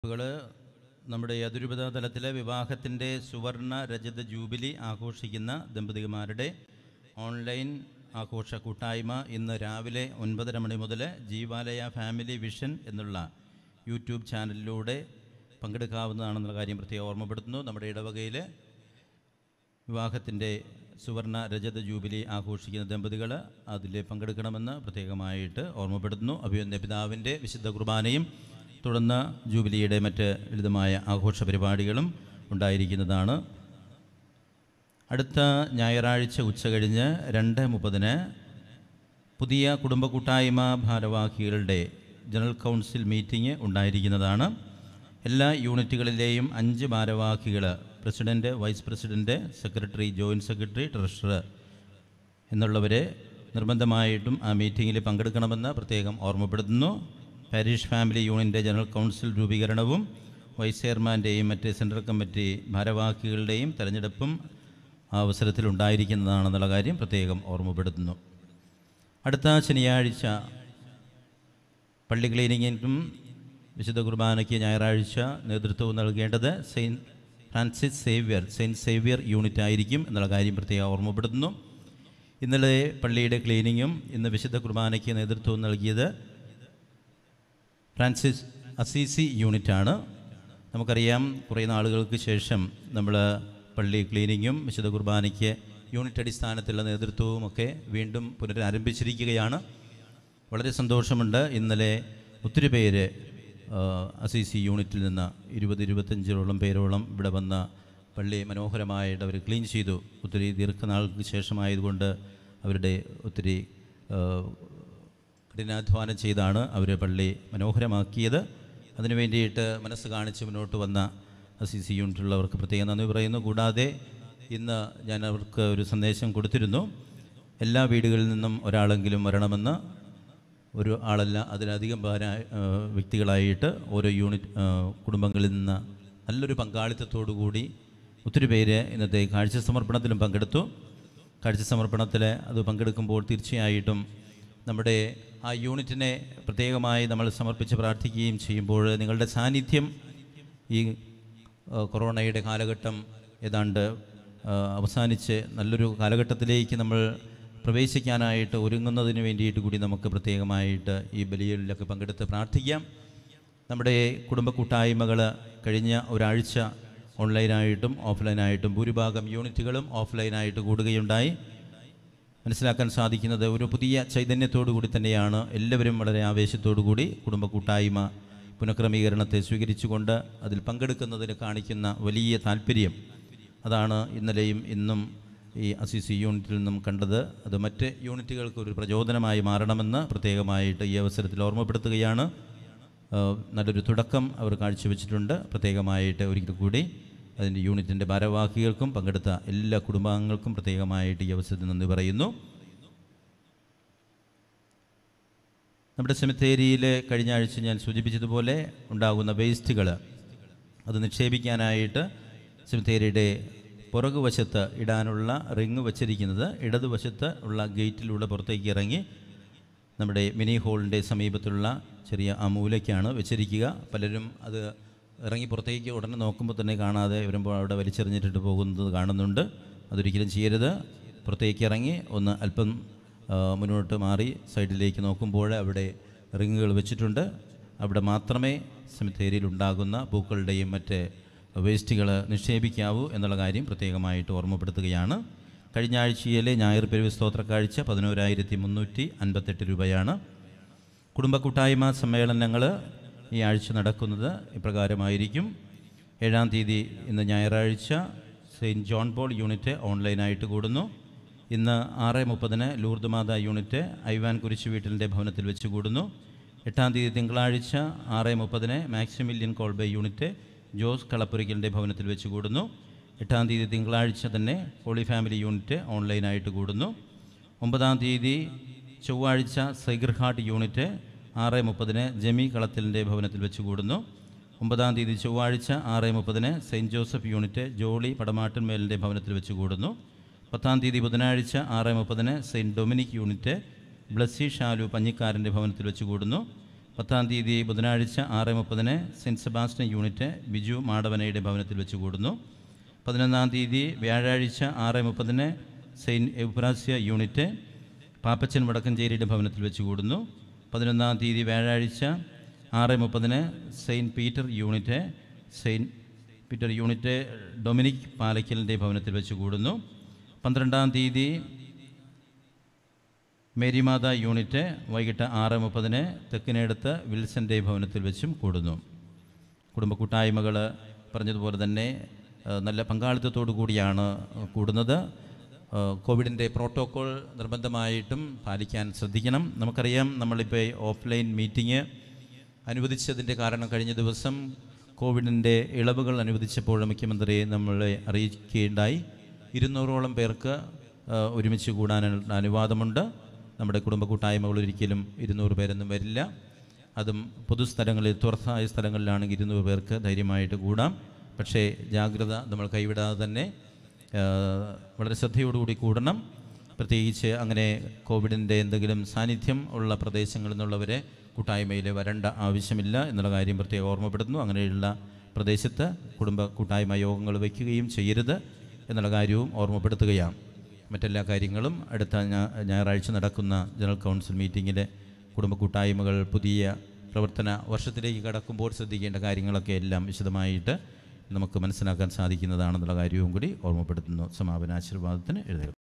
അറിയിപ്പുകൾ നമ്മുടെ അതിരൂപത തലത്തിലെ വിവാഹത്തിൻ്റെ സുവർണ രജത ജൂബിലി ആഘോഷിക്കുന്ന ദമ്പതിമാരുടെ ഓൺലൈൻ ആഘോഷ കൂട്ടായ്മ ഇന്ന് രാവിലെ ഒൻപതര മണി മുതൽ ജീവാലയ ഫാമിലി വിഷൻ എന്നുള്ള യൂട്യൂബ് ചാനലിലൂടെ പങ്കെടുക്കാവുന്നതാണെന്നുള്ള കാര്യം പ്രത്യേകം ഓർമ്മപ്പെടുത്തുന്നു നമ്മുടെ ഇടവകയിൽ വിവാഹത്തിൻ്റെ സുവർണ രജത ജൂബിലി ആഘോഷിക്കുന്ന ദമ്പതികൾ അതിൽ പങ്കെടുക്കണമെന്ന് പ്രത്യേകമായിട്ട് ഓർമ്മപ്പെടുത്തുന്നു അഭിയന്യ പിതാവിൻ്റെ വിശുദ്ധ കുർബാനയും തുടർന്ന് ജൂബിലിയുടെ മറ്റ് ലളിതമായ ആഘോഷ പരിപാടികളും ഉണ്ടായിരിക്കുന്നതാണ് അടുത്ത ഞായറാഴ്ച ഉച്ച കഴിഞ്ഞ് രണ്ട് മുപ്പതിന് പുതിയ കുടുംബ കൂട്ടായ്മ ഭാരവാഹികളുടെ ജനറൽ കൗൺസിൽ മീറ്റിംഗ് ഉണ്ടായിരിക്കുന്നതാണ് എല്ലാ യൂണിറ്റുകളിലെയും അഞ്ച് ഭാരവാഹികൾ president vice president secretary joint secretary treasurer എന്നുള്ളവരെ നിർബന്ധമായിട്ടും ആ മീറ്റിങ്ങിൽ പങ്കെടുക്കണമെന്ന് പ്രത്യേകം ഓർമ്മപ്പെടുത്തുന്നു പാരീഷ് ഫാമിലി യൂണിയൻ്റെ ജനറൽ കൗൺസിൽ രൂപീകരണവും വൈസ് ചെയർമാൻ്റെയും മറ്റ് സെൻട്രൽ കമ്മിറ്റി ഭാരവാഹികളുടെയും തെരഞ്ഞെടുപ്പും ആ അവസരത്തിൽ ഉണ്ടായിരിക്കുന്നതാണെന്നുള്ള കാര്യം പ്രത്യേകം ഓർമ്മപ്പെടുത്തുന്നു അടുത്ത ശനിയാഴ്ച പള്ളി ക്ലീനിങ്ങിനും വിശുദ്ധ കുർബാനയ്ക്ക് ഞായറാഴ്ച നേതൃത്വം നൽകേണ്ടത് saint Francis Xavier saint Xavier unit ആയിരിക്കും എന്നുള്ള കാര്യം പ്രത്യേകം ഓർമ്മപ്പെടുത്തുന്നു ഇന്നലെ പള്ളിയുടെ ക്ലീനിങ്ങും ഇന്ന് വിശുദ്ധ കുർബാനയ്ക്ക് നേതൃത്വം നൽകിയത് ഫ്രാൻസിസ് അസീസി യൂണിറ്റാണ് നമുക്കറിയാം കുറേ നാളുകൾക്ക് ശേഷം നമ്മൾ പള്ളി ക്ലീനിങ്ങും വിശുദ്ധ കുർബാനയ്ക്ക് യൂണിറ്റ് അടിസ്ഥാനത്തിലുള്ള നേതൃത്വവും ഒക്കെ വീണ്ടും പുനരാരംഭിച്ചിരിക്കുകയാണ് വളരെ സന്തോഷമുണ്ട് ഇന്നലെ ഒത്തിരി പേര് ആ, അസീസി യൂണിറ്റിൽ നിന്ന് ഇരുപത് ഇരുപത്തഞ്ചോളം പേരോളം ഇവിടെ വന്ന പള്ളി മനോഹരമായിട്ട് അവർ ക്ലീൻ ചെയ്തു ഒത്തിരി ദീർഘനാൾക്ക് ശേഷമായതുകൊണ്ട് അവരുടെ ഒത്തിരി ആ, കഠിനാധ്വാനം ചെയ്താണ് അവർ പള്ളി മനോഹരമാക്കിയത് അതിനു വേണ്ടിയിട്ട് മനസ്സ് കാണിച്ച് മുന്നോട്ട് വന്ന സി സി യൂണിറ്റുള്ളവർക്ക് പ്രത്യേകം നന്ദി പറയുന്നു കൂടാതെ ഇന്ന് ഞാൻ അവർക്ക് ഒരു സന്ദേശം കൊടുത്തിരുന്നു എല്ലാ വീടുകളിൽ നിന്നും ഒരാളെങ്കിലും വരണമെന്ന് ഒരു ആളല്ല അതിലധികം പേരാ ആ, വ്യക്തികളായിട്ട് ഓരോ യൂണിറ്റ് ആ, കുടുംബങ്ങളിൽ നിന്ന് നല്ലൊരു പങ്കാളിത്തത്തോടു കൂടി ഒത്തിരി പേര് ഇന്നത്തെ കാഴ്ച സമർപ്പണത്തിലും പങ്കെടുത്തു കാഴ്ച സമർപ്പണത്തിൽ അത് പങ്കെടുക്കുമ്പോൾ തീർച്ചയായിട്ടും നമ്മുടെ ആ യൂണിറ്റിനെ പ്രത്യേകമായി നമ്മൾ സമർപ്പിച്ച് പ്രാർത്ഥിക്കുകയും ചെയ്യുമ്പോൾ നിങ്ങളുടെ സാന്നിധ്യം ഈ ആ, കൊറോണയുടെ കാലഘട്ടം ഏതാണ്ട് ആ, അവസാനിച്ച് നല്ലൊരു കാലഘട്ടത്തിലേക്ക് നമ്മൾ പ്രവേശിക്കാനായിട്ട് ഒരുങ്ങുന്നതിന് വേണ്ടിയിട്ട് കൂടി നമുക്ക് പ്രത്യേകമായിട്ട് ഈ ബലികളിലൊക്കെ പങ്കെടുത്ത് പ്രാർത്ഥിക്കാം നമ്മുടെ കുടുംബ കൂട്ടായ്മകൾ കഴിഞ്ഞ ഒരാഴ്ച ഓൺലൈനായിട്ടും ഓഫ്ലൈനായിട്ടും ഭൂരിഭാഗം യൂണിറ്റുകളും ഓഫ്ലൈനായിട്ട് കൂടുകയുണ്ടായി മനസ്സിലാക്കാൻ സാധിക്കുന്നത് ഒരു പുതിയ ചൈതന്യത്തോടു കൂടി തന്നെയാണ് എല്ലാവരും വളരെ ആവേശത്തോടു കൂടി കുടുംബ കൂട്ടായ്മ പുനഃക്രമീകരണത്തെ സ്വീകരിച്ചുകൊണ്ട് അതിൽ പങ്കെടുക്കുന്നതിന് കാണിക്കുന്ന വലിയ താല്പര്യം അതാണ് ഇന്നലെയും ഇന്നും ഈ അസിസി യൂണിറ്റിൽ നിന്നും കണ്ടത് അത് മറ്റ് യൂണിറ്റുകൾക്ക് ഒരു പ്രചോദനമായി മാറണമെന്ന് പ്രത്യേകമായിട്ട് ഈ അവസരത്തിൽ ഓർമ്മപ്പെടുത്തുകയാണ് ഏഹ് നല്ലൊരു തുടക്കം അവർ കാഴ്ചവെച്ചിട്ടുണ്ട് പ്രത്യേകമായിട്ട് ഒരിക്കൽ കൂടി അതിൻ്റെ യൂണിറ്റിൻ്റെ ഭാരവാഹികൾക്കും പങ്കെടുത്ത എല്ലാ കുടുംബാംഗങ്ങൾക്കും പ്രത്യേകമായിട്ട് ഈ അവസരത്തിൽ നന്ദി പറയുന്നു നമ്മുടെ സെമിത്തേരിയിൽ കഴിഞ്ഞ ആഴ്ച ഞാൻ സൂചിപ്പിച്ചതുപോലെ ഉണ്ടാകുന്ന വേസ്റ്റുകൾ അത് നിക്ഷേപിക്കാനായിട്ട് സെമിത്തേരിയുടെ പുറകുവശത്ത് ഇടാനുള്ള റിങ് വച്ചിരിക്കുന്നത് ഇടതുവശത്ത് ഉള്ള ഗേറ്റിലൂടെ പുറത്തേക്ക് ഇറങ്ങി നമ്മുടെ മിനി ഹോളിൻ്റെ സമീപത്തുള്ള ചെറിയ ആ മൂലയ്ക്കാണ് വെച്ചിരിക്കുക പലരും അത് ഇറങ്ങി പുറത്തേക്ക് ഉടനെ നോക്കുമ്പോൾ തന്നെ കാണാതെ വരുമ്പോൾ അവിടെ വലിച്ചെറിഞ്ഞിട്ടിട്ട് പോകുന്നത് കാണുന്നുണ്ട് അതൊരിക്കലും ചെയ്യരുത് പുറത്തേക്ക് ഇറങ്ങി ഒന്ന് അല്പം ആ, മുന്നോട്ട് മാറി സൈഡിലേക്ക് നോക്കുമ്പോൾ അവിടെ റിങ്ങുകൾ വെച്ചിട്ടുണ്ട് അവിടെ മാത്രമേ സെമിത്തേരിയിൽ ഉണ്ടാകുന്ന പൂക്കളുടെയും മറ്റ് വേസ്റ്റുകൾ നിക്ഷേപിക്കാവൂ എന്നുള്ള കാര്യം പ്രത്യേകമായിട്ട് ഓർമ്മപ്പെടുത്തുകയാണ് കഴിഞ്ഞ ആഴ്ചയിലെ ഞായർ പെരുവ് സ്തോത്ര കാഴ്ച പതിനോരായിരത്തി മുന്നൂറ്റി അൻപത്തെട്ട് രൂപയാണ് കുടുംബ കൂട്ടായ്മ സമ്മേളനങ്ങൾ ഈ ആഴ്ച നടക്കുന്നത് ഇപ്രകാരമായിരിക്കും ഏഴാം തീയതി ഇന്ന് ഞായറാഴ്ച സെയിൻറ്റ് ജോൺ പോൾ യൂണിറ്റ് ഓൺലൈനായിട്ട് കൂടുന്നു ഇന്ന് ആറ് മുപ്പതിന് ലൂർദ് മാത യൂണിറ്റ് ഐവാൻ കുരിശു വീട്ടിലിൻ്റെ ഭവനത്തിൽ വെച്ച് കൂടുന്നു എട്ടാം തീയതി തിങ്കളാഴ്ച ആറ് മുപ്പതിന് മാക്സിമില്യൻ കോൾബേ യൂണിറ്റ് ജോസ് കളപ്പുരയ്ക്കലിൻ്റെ ഭവനത്തിൽ വെച്ച് കൂടുന്നു എട്ടാം തീയതി തിങ്കളാഴ്ച തന്നെ ഹോളി ഫാമിലി യൂണിറ്റ് ഓൺലൈനായിട്ട് കൂടുന്നു ഒമ്പതാം തീയതി ചൊവ്വാഴ്ച സൈഗർഹാട്ട് യൂണിറ്റ് ആറ് മുപ്പതിന് ജമി കളത്തിലിൻ്റെ ഭവനത്തിൽ വെച്ച് കൂടുന്നു ഒമ്പതാം തീയതി ചൊവ്വാഴ്ച ആറ് മുപ്പതിന് സെയിൻറ്റ് ജോസഫ് യൂണിറ്റ് ജോളി പടമാട്ടൻമേലിൻ്റെ ഭവനത്തിൽ വെച്ച് കൂടുന്നു പത്താം തീയതി ബുധനാഴ്ച ആറ് മുപ്പതിന് saint Dominic unit Blessy Shalu പഞ്ഞിക്കാരൻ്റെ ഭവനത്തിൽ വെച്ച് കൂടുന്നു പത്താം തീയതി ബുധനാഴ്ച ആറ് മുപ്പതിന് സെൻറ്റ് സെബാസ്റ്റ്യൻ യൂണിറ്റ് ബിജു മാടവനയുടെ ഭവനത്തിൽ വെച്ച് കൂടുന്നു പതിനൊന്നാം തീയതി വ്യാഴാഴ്ച ആറ് മുപ്പതിന് സെയിൻറ്റ് എബ്രാസ്യ യൂണിറ്റ് പാപ്പച്ചൻ വടക്കഞ്ചേരിയുടെ ഭവനത്തിൽ വെച്ച് കൂടുന്നു പതിനൊന്നാം തീയതി വ്യാഴാഴ്ച ആറ് മുപ്പതിന് saint Peter unit saint Peter unit Dominic പാലക്കലിൻ്റെ ഭവനത്തിൽ വെച്ച് കൂടുന്നു പന്ത്രണ്ടാം തീയതി മേരിമാത യൂണിറ്റ് വൈകിട്ട് ആറ് മുപ്പതിന് തെക്കിനടുത്ത് വിൽസൻ്റെ ഭവനത്തിൽ വെച്ചും കൂടുന്നു കുടുംബ കൂട്ടായ്മകൾ പറഞ്ഞതുപോലെ തന്നെ ആ, നല്ല പങ്കാളിത്തത്തോടു കൂടിയാണ് കൂടുന്നത് ആ, കോവിഡിൻ്റെ പ്രോട്ടോക്കോൾ നിർബന്ധമായിട്ടും പാലിക്കാൻ ശ്രദ്ധിക്കണം നമുക്കറിയാം നമ്മളിപ്പോൾ ഓഫ്ലൈൻ മീറ്റിംഗ് അനുവദിച്ചതിൻ്റെ കാരണം കഴിഞ്ഞ ദിവസം കോവിഡിൻ്റെ ഇളവുകൾ അനുവദിച്ചപ്പോൾ മുഖ്യമന്ത്രി നമ്മളെ അറിയിക്കുകയുണ്ടായി ഇരുന്നൂറോളം പേർക്ക് ആ, ഒരുമിച്ച് കൂടാനുള്ള അനുവാദമുണ്ട് നമ്മുടെ കുടുംബ കൂട്ടായ്മകൾ ഒരിക്കലും ഇരുന്നൂറ് പേരൊന്നും വരില്ല അതും പൊതുസ്ഥലങ്ങളിൽ തുറസായ സ്ഥലങ്ങളിലാണെങ്കിൽ ഇരുന്നൂറ് പേർക്ക് ധൈര്യമായിട്ട് കൂടാം പക്ഷേ ജാഗ്രത നമ്മൾ കൈവിടാതെ തന്നെ ആ, വളരെ ശ്രദ്ധയോടുകൂടി കൂടണം പ്രത്യേകിച്ച് അങ്ങനെ കോവിഡിൻ്റെ എന്തെങ്കിലും സാന്നിധ്യം ഉള്ള പ്രദേശങ്ങളിൽ നിന്നുള്ളവരെ കൂട്ടായ്മയിൽ വരേണ്ട ആവശ്യമില്ല എന്നുള്ള കാര്യം പ്രത്യേകം ഓർമ്മപ്പെടുത്തുന്നു അങ്ങനെയുള്ള പ്രദേശത്ത് കുടുംബ കൂട്ടായ്മ യോഗങ്ങൾ വയ്ക്കുകയും ചെയ്യരുത് എന്നുള്ള കാര്യവും ഓർമ്മപ്പെടുത്തുകയാണ് മറ്റെല്ലാ കാര്യങ്ങളും അടുത്ത ഞാ- ഞായറാഴ്ച നടക്കുന്ന ജനറൽ കൗൺസിൽ മീറ്റിങ്ങിൽ കുടുംബ കൂട്ടായ്മകൾ പുതിയ പ്രവർത്തന വർഷത്തിലേക്ക് കടക്കുമ്പോൾ ശ്രദ്ധിക്കേണ്ട കാര്യങ്ങളൊക്കെ എല്ലാം വിശദമായിട്ട് നമുക്ക് മനസ്സിലാക്കാൻ സാധിക്കുന്നതാണെന്നുള്ള കാര്യവും കൂടി ഓർമ്മപ്പെടുത്തുന്നു സമാപനാശീർവാദത്തിന് എഴുതുക